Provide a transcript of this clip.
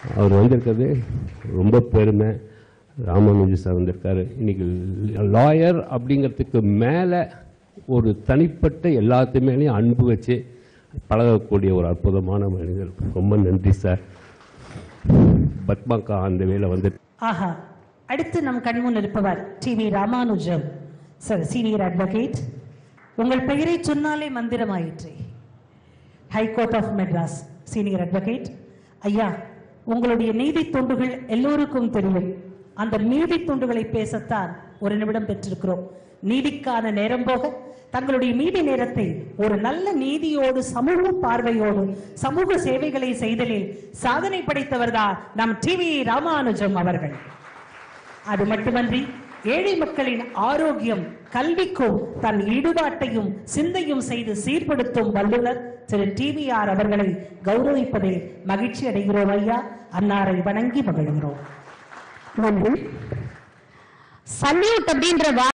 அவர் வந்திருக்கிறது ரொம்ப பெருமை ராமானுஜி சார் வந்திருக்காரு இன்னைக்கு லாயர் அப்படிங்கிறதுக்கு மேலே ஒரு தனிப்பட்ட எல்லாத்து மேலேயும் அன்பு வச்சு பழகக்கூடிய ஒரு அற்புதமான மனிதர் ரொம்ப நன்றி சார் பத்மாக்கா அந்த வேலை வந்து ஆஹா அடுத்து நம் கண்முன் இருப்பவர் T V Ramanujam sir senior advocate உங்கள் பெயரை சொன்னாலே மந்திரமாயிற்று high court of Madras senior advocate ஐயா உங்களுடைய நீதி தொண்டுகள் எல்லோருக்கும் தெரியும் அந்த நீதி தொண்டுகளை பேசத்தான் ஒரு நிமிடம் பெற்றிருக்கிறோம் நீதிக்கான நேரம் போக தங்களுடைய மீதி நேரத்தை ஒரு நல்ல நீதியோடு சமூக பார்வையோடு சமூக சேவைகளை செய்தலில் சாதனை படைத்தவர்தான் நம் டிவி ராமானுஜம் அவர்கள் அது மட்டுமன்றி ஏழை மக்களின் ஆரோக்கியம் கல்விக்கும் தன் ஈடுபாட்டையும் சிந்தையும் செய்து சீர்படுத்தும் வல்லுநர் திரு டிவிஆர் அவர்களை கௌரவிப்பதில் மகிழ்ச்சி அடைகிறோம் ஐயா அன்னாரை வணங்கி மகிழ்கிறோம் நன்றி சல்யூட் அப்படின்ற